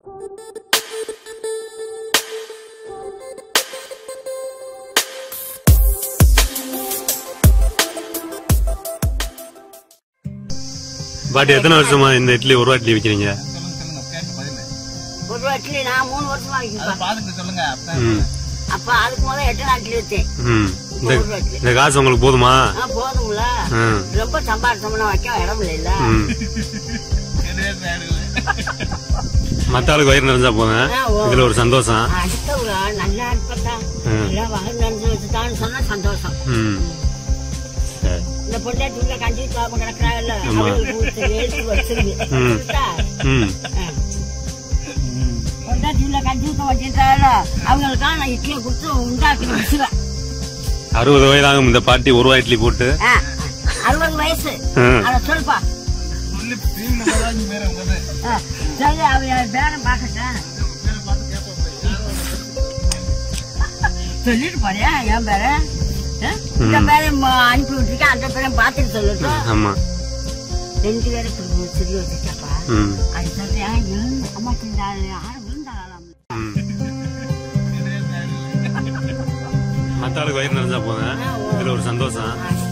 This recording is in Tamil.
பாட்டி எத்தனை வருஷமா இந்த இட்லி ஒரு ரூபா இட்லி விக்கிறீங்க ஒரு ரூபா இட்லி நான் மூணு வருஷமா வைக்கிறேன் ம் அப்ப அதுக்கு முதல்ல எட்டு நாள் இட்லி வச்சேன் ம் இந்த இந்த காசு உங்களுக்கு போதுமா ஆ, போதும்ல ம் ரொம்ப சம்பாதிச்சோம்னா வைக்க இடம் இல்ல ம் மத்த ஆளுக்கு வயிறு நிறைஞ்சா போதும் இதுல ஒரு சந்தோஷம் அடுத்தவங்க நல்லா இருப்பதா ம். நல்லா வகை நிறைஞ்சு வச்சுட்டான்னு சொன்னா சந்தோஷம் ம் சரி இந்த பொண்டாட்டி உள்ள கஞ்சி சாப்பிட கிடக்குறாங்கல்ல ஆமா. அவங்களுக்கு ஊத்து, வேஸ்ட் வச்சிருங்க. ம். புரியுதா? ம் ஆ. பொண்டாட்டி உள்ள கஞ்சி ஊத்த வச்சிருக்காங்கல்ல அவங்களுக்காக நான் இட்லியை கொடுத்து உண்டாக்கி வச்சுருவேன் அறுபது வயதாகும் இந்த பாட்டி ஒரு ரூபா இட்லி போட்டு ஆ, அறுபது வயசு ம். அத சொல்லுப்பா ஆ, சரி அவங்க பேரம் பார்க்கட்டேன் சொல்லிட்டு போறியா என் பேர இந்த பேரையும் அனுப்பி விட்டுருக்கேன் அந்த பேரையும் பார்த்துட்டு சொல்லட்டும் ஆமா ரெண்டு பேரும் இப்படி சொல்லி வச்சிருக்கப்பா ம் அது சொல்றேன் எழுந்து அம்மா சின்ன ஆறு விழுந்தாளாம் ம் மத்த ஆளுக்கு வயிறு நிறைஞ்சா போதும் இதுல ஒரு சந்தோஷம் ஆ,